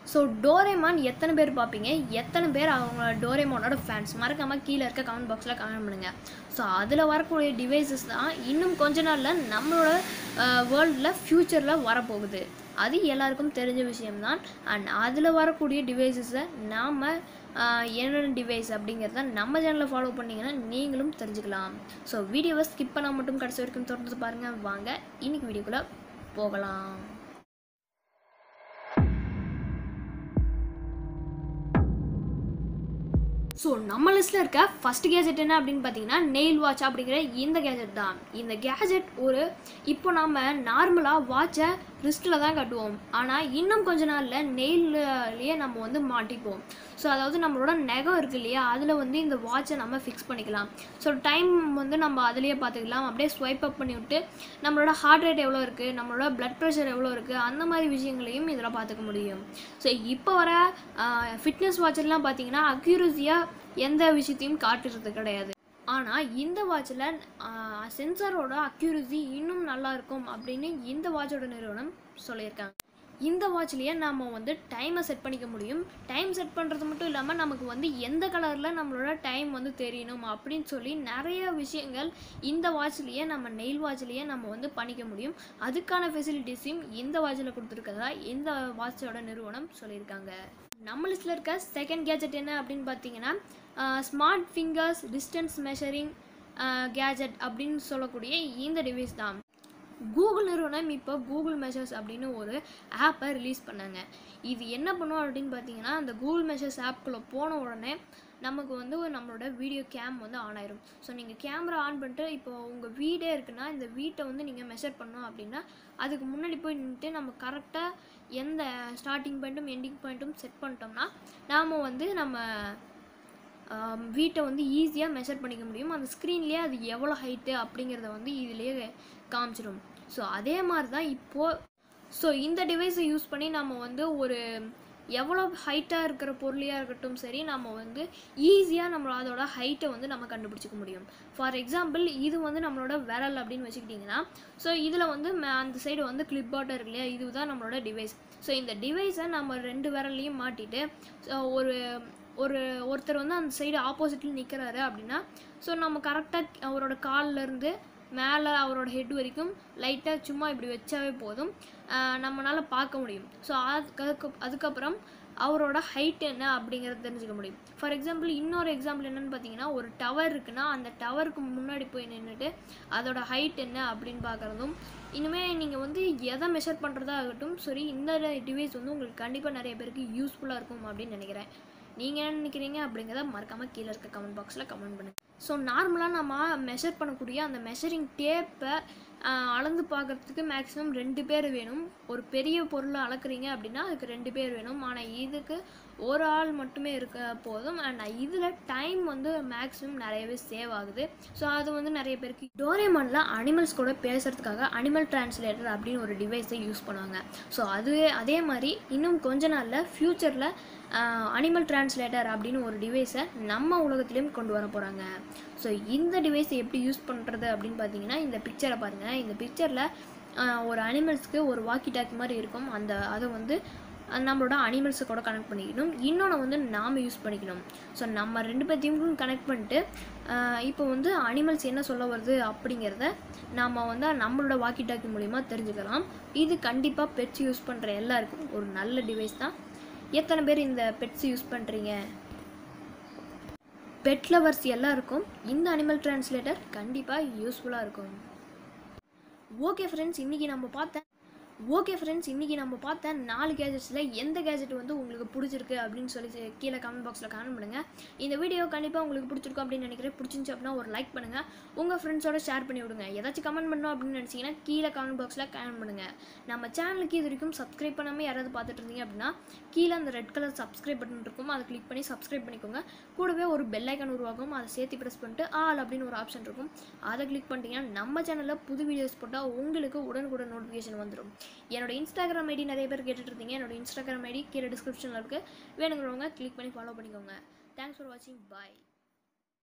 so Doraemon எத்தனை பேர் பார்ப்பீங்க எத்தனை பேர் அவங்க டோரேமானோட ஃபேன்ஸ் மறக்காமல் கீழே இருக்க கமெண்ட் பாக்ஸில் கமெண்ட் பண்ணுங்கள் ஸோ அதில் வரக்கூடிய டிவைசஸ் தான் இன்னும் கொஞ்ச நாளில் நம்மளோட வேர்ல்டில் ஃப்யூச்சரில் வரப்போகுது அது எல்லாருக்கும் தெரிஞ்ச விஷயம்தான் அண்ட் அதில் வரக்கூடிய டிவைசஸை நாம் என்னென்ன டிவைஸ் அப்படிங்கிறத நம்ம சேனலில் ஃபாலோ பண்ணிங்கன்னா நீங்களும் தெரிஞ்சுக்கலாம் ஸோ வீடியோவை ஸ்கிப் பண்ணால் மட்டும் கடைசி வரைக்கும் தொடர்ந்து பாருங்கள் வாங்க இன்னைக்கு வீடியோக்குள்ளே போகலாம் ஸோ நம்ம லிஸ்ட்டில் இருக்க ஃபஸ்ட் கேஜெட் என்ன அப்படின்னு பார்த்தீங்கன்னா நெயில் வாட்ச் அப்படிங்கிற இந்த கேஜெட் தான் இந்த கேஜெட் ஒரு இப்போ நம்ம நார்மலாக வாட்சை ரிஸ்ட்டில் தான் கட்டுவோம் ஆனால் இன்னும் கொஞ்ச நாளில் நெயில்லையே நம்ம வந்து மாட்டிப்போம் ஸோ அதாவது நம்மளோட நகம் இருக்கு இல்லையா அதில் வந்து இந்த வாட்சை நம்ம ஃபிக்ஸ் பண்ணிக்கலாம் ஸோ டைம் வந்து நம்ம அதிலேயே பார்த்துக்கலாம் அப்படியே ஸ்வைப் அப் பண்ணி விட்டு நம்மளோட ஹார்ட் ரேட் எவ்வளோ இருக்குது நம்மளோட பிளட் ப்ரெஷர் எவ்வளோ இருக்குது அந்த மாதிரி விஷயங்களையும் இதில் பார்த்துக்க முடியும் ஸோ இப்போ வர ஃபிட்னஸ் வாட்செல்லாம் பார்த்தீங்கன்னா அக்யூரஸியாக எந்த விஷயத்தையும் காட்டுறது கிடையாது ஆனால் இந்த வாட்சில் சென்சாரோட அக்யூரசி இன்னும் நல்லா இருக்கும் அப்படின்னு இந்த வாட்சோட நிறுவனம் சொல்லியிருக்காங்க இந்த வாட்ச்லேயே நம்ம வந்து டைமை செட் பண்ணிக்க முடியும் டைம் செட் பண்ணுறது மட்டும் இல்லாமல் நமக்கு வந்து எந்த கலரில் நம்மளோட டைம் வந்து தெரியணும் அப்படின்னு சொல்லி நிறைய விஷயங்கள் இந்த வாட்ச்லேயே நம்ம நெயில் வாட்ச்லேயே நம்ம வந்து பண்ணிக்க முடியும் அதுக்கான ஃபெசிலிட்டிஸையும் இந்த வாட்சில் கொடுத்துருக்கதா இந்த வாட்சோட நிறுவனம் சொல்லியிருக்காங்க நம்ம லிஸ்ட்டில் இருக்க செகண்ட் கேஜெட் என்ன அப்படின்னு பார்த்தீங்கன்னா smart fingers distance measuring gadget அப்படின்னு சொல்லக்கூடிய இந்த டிவைஸ் தான் கூகுள் நிறுவனம் இப்போ கூகுள் மெஷர்ஸ் அப்படின்னு ஒரு ஆப்பை ரிலீஸ் பண்ணாங்க இது என்ன பண்ணும் அப்படின்னு பார்த்தீங்கன்னா அந்த கூகுள் மெஷர்ஸ் ஆப்குள்ளே போன உடனே நமக்கு வந்து நம்மளோட வீடியோ கேம் வந்து ஆன் ஆயிரும் ஸோ நீங்கள் கேமரா ஆன் பண்ணிட்டு இப்போ உங்கள் வீடே இருக்குன்னா இந்த வீட்டை வந்து நீங்கள் மெஷர் பண்ணோம் அப்படின்னா அதுக்கு முன்னாடி போய் நின்றுட்டு நம்ம கரெக்டாக எந்த ஸ்டார்டிங் பாயிண்ட்டும் எண்டிங் பாயிண்ட்டும் செட் பண்ணிட்டோம்னா நாம் வந்து நம்ம வீட்டை வந்து ஈஸியாக மெஷர் பண்ணிக்க முடியும் அந்த ஸ்க்ரீன்லேயே அது எவ்வளோ ஹைட்டு அப்படிங்கிறத வந்து இதிலேயே காமிச்சிடும் ஸோ அதே மாதிரி தான் இப்போது ஸோ இந்த டிவைஸை யூஸ் பண்ணி நம்ம வந்து ஒரு எவ்வளோ ஹைட்டாக இருக்கிற பொருளையாக இருக்கட்டும் சரி நம்ம வந்து ஈஸியாக நம்ம அதோட ஹைட்டை வந்து நம்ம கண்டுபிடிச்சிக்க முடியும் ஃபார் எக்ஸாம்பிள் இது வந்து நம்மளோட விரல் அப்படின்னு வச்சுக்கிட்டிங்கன்னா ஸோ இதில் வந்து அந்த சைடு வந்து கிளிப் பாட்டம் இருக்கு இல்லையா இதுதான் நம்மளோட டிவைஸ் ஸோ இந்த டிவைஸை நம்ம ரெண்டு விரல்லையும் மாட்டிட்டு ஒரு ஒரு ஒருத்தர் வந்து அந்த சைடு ஆப்போசிட்டில் நிற்கிறாரு அப்படின்னா ஸோ நம்ம கரெக்டாக அவரோட கால்லேருந்து மேலே அவரோட ஹெட் வரைக்கும் லைட்டாக சும்மா இப்படி வச்சாவே போதும் நம்மளால் பார்க்க முடியும் ஸோ அதுக்கு அதுக்கப்புறம் அவரோட ஹைட் என்ன அப்படிங்கிறத தெரிஞ்சுக்க முடியும் ஃபார் எக்ஸாம்பிள் இன்னொரு எக்ஸாம்பிள் என்னென்னு பார்த்தீங்கன்னா ஒரு டவர் இருக்குன்னா அந்த டவருக்கு முன்னாடி போய் நின்றுட்டு அதோட ஹைட் என்ன அப்படின்னு பார்க்குறதும் இனிமேல் நீங்கள் வந்து எதை மெஷர் பண்ணுறதா ஆகட்டும் சரி இந்த டிவைஸ் வந்து உங்களுக்கு கண்டிப்பாக நிறைய பேருக்கு யூஸ்ஃபுல்லாக இருக்கும் அப்படின்னு நினைக்கிறேன் நீங்கள் என்ன நினைக்கிறீங்க அப்படிங்கிறத மறக்காமல் கீழே இருக்க கமெண்ட் பாக்ஸில் கமெண்ட் பண்ணுங்கள் ஸோ நார்மலாக நம்ம மெஷர் பண்ணக்கூடிய அந்த மெஷரிங் டேப்பை அளந்து பார்க்குறதுக்கு மேக்ஸிமம் ரெண்டு பேர் வேணும் ஒரு பெரிய பொருளை அளக்குறீங்க அப்படின்னா அதுக்கு ரெண்டு பேர் வேணும் ஆனால் இதுக்கு ஒரு ஆள் மட்டுமே இருக்க போதும் அண்ட் இதில் டைம் வந்து மேக்ஸிமம் நிறையவே சேவ் ஆகுது ஸோ அது வந்து நிறைய பேருக்கு டோரேமானில் அனிமல்ஸ் கூட பேசுகிறதுக்காக அனிமல் டிரான்ஸ்லேட்டர் அப்படின்னு ஒரு டிவைஸை யூஸ் பண்ணுவாங்க ஸோ அதுவே அதே மாதிரி இன்னும் கொஞ்ச நாளில் ஃப்யூச்சரில் அனிமல் டிரான்ஸ்லேட்டர் அப்படின்னு ஒரு டிவைஸை நம்ம உலகத்துலேயும் கொண்டு வர போகிறாங்க ஸோ இந்த டிவைஸை எப்படி யூஸ் பண்ணுறது அப்படின்னு பார்த்தீங்கன்னா இந்த பிக்சரை பாருங்கள் இந்த பிக்சரில் ஒரு அனிமல்ஸ்க்கு ஒரு வாக்கி டாக்கி மாதிரி இருக்கும் அந்த அதை வந்து நம்மளோட அனிமல்ஸை கூட கனெக்ட் பண்ணிக்கணும் இன்னொன்று வந்து நாம் யூஸ் பண்ணிக்கணும் ஸோ நம்ம ரெண்டு பேர்த்தையும் கனெக்ட் பண்ணிட்டு இப்போ வந்து அனிமல்ஸ் என்ன சொல்ல வருது அப்படிங்கிறத நாம் வந்து நம்மளோட வாக்கி டாக்கி மூலிமா தெரிஞ்சுக்கலாம் இது கண்டிப்பாக பெட்ஸ் யூஸ் பண்ணுற எல்லாருக்கும் ஒரு நல்ல டிவைஸ் தான் எத்தனை பேர் இந்த பெட்ஸ் யூஸ் பண்ணுறீங்க பெட் லவர்ஸ் எல்லாருக்கும் இந்த அனிமல் டிரான்ஸ்லேட்டர் கண்டிப்பாக யூஸ்ஃபுல்லாக இருக்கும் ஓகே ஃப்ரெண்ட்ஸ் இன்றைக்கி நம்ம பார்த்த ஓகே ஃப்ரெண்ட்ஸ் இன்றைக்கி நம்ம பார்த்த நாலு கேஜெட்ஸில் எந்த கேஜெட் வந்து உங்களுக்கு பிடிச்சிருக்கு அப்படின்னு சொல்லி கீழே கமெண்ட் பாக்ஸில் கமெண்ட் பண்ணுங்கள் இந்த வீடியோ கண்டிப்பாக உங்களுக்கு பிடிச்சிருக்கும் அப்படின்னு நினைக்கிறேன் பிடிச்சிருந்துச்சு அப்படின்னா ஒரு லைக் பண்ணுங்கள் உங்கள் ஃப்ரெண்ட்ஸோட ஷேர் பண்ணி விடுங்க ஏதாச்சும் கமெண்ட் பண்ணோம் அப்படின்னு நினச்சிங்கன்னா கீழே கமெண்ட் பாக்ஸில் கமெண்ட் பண்ணுங்கள் நம்ம சேனலுக்கு இது வரைக்கும் சப்ஸ்கிரைப் பண்ணாமல் யாராவது பார்த்துட்டு இருந்தீங்க அப்படின்னா கீழே அந்த ரெட் கலர் சப்ஸ்கிரைப் பட்டன் இருக்கும் அதை கிளிக் பண்ணி சப்ஸ்கிரைப் பண்ணிக்கோங்க கூடவே ஒரு பெல் ஐக்கன் உருவாகும் அதை சேர்த்து ப்ரெஸ் பண்ணிட்டு ஆல் அப்படின்னு ஒரு ஆப்ஷன் இருக்கும் அதை கிளிக் பண்ணிட்டீங்கன்னா நம்ம சேனலில் புது வீடியோஸ் போட்டால் உங்களுக்கு உடனுக்குடன் நோட்டிஃபிகேஷன் வந்துடும் என்னோட இன்ஸ்டாகிராம் ஐடி நிறைய பேர் கேட்டுட்டு இருந்தீங்க என்னோட இன்ஸ்டாகிராம் ஐடி கீழே டிஸ்கிரிப்ஷனில் இருக்குது வேணுங்கிறவங்க கிளிக் பண்ணி ஃபாலோ பண்ணிக்கோங்க தேங்க்ஸ் ஃபார் வாட்சிங் பாய்